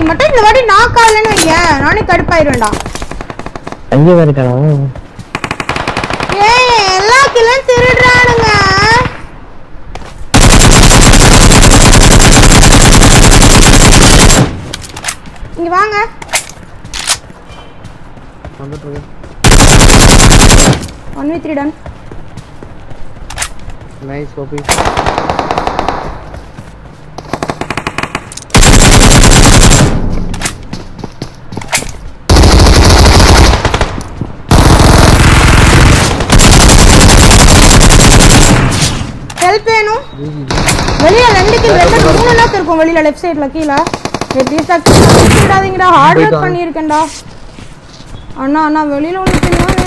மட்டும் இந்த வாட்டி நாக் ஆகலன்னு வைங்க நானே கடுப்பாயிருவேன்டா அங்கே இருக்கானா ஏய் எல்லா கிலும் திருடுறானுங்க இங்க வாங்க வந்துட்டு இருக்கு one V three done nice OP help வேணும் வெளிய ரெண்டு கில் ரெண்டு மூணு நாக்கு இருக்கும் வெளியில லெஃப்ட் சைடுல கீழ எப்படி சக்தி விடாதீங்கடா ஹார்ட் ஒர்க் பண்ணியிருக்கேன்டா அண்ணா அண்ணா வெளியில ஒன்று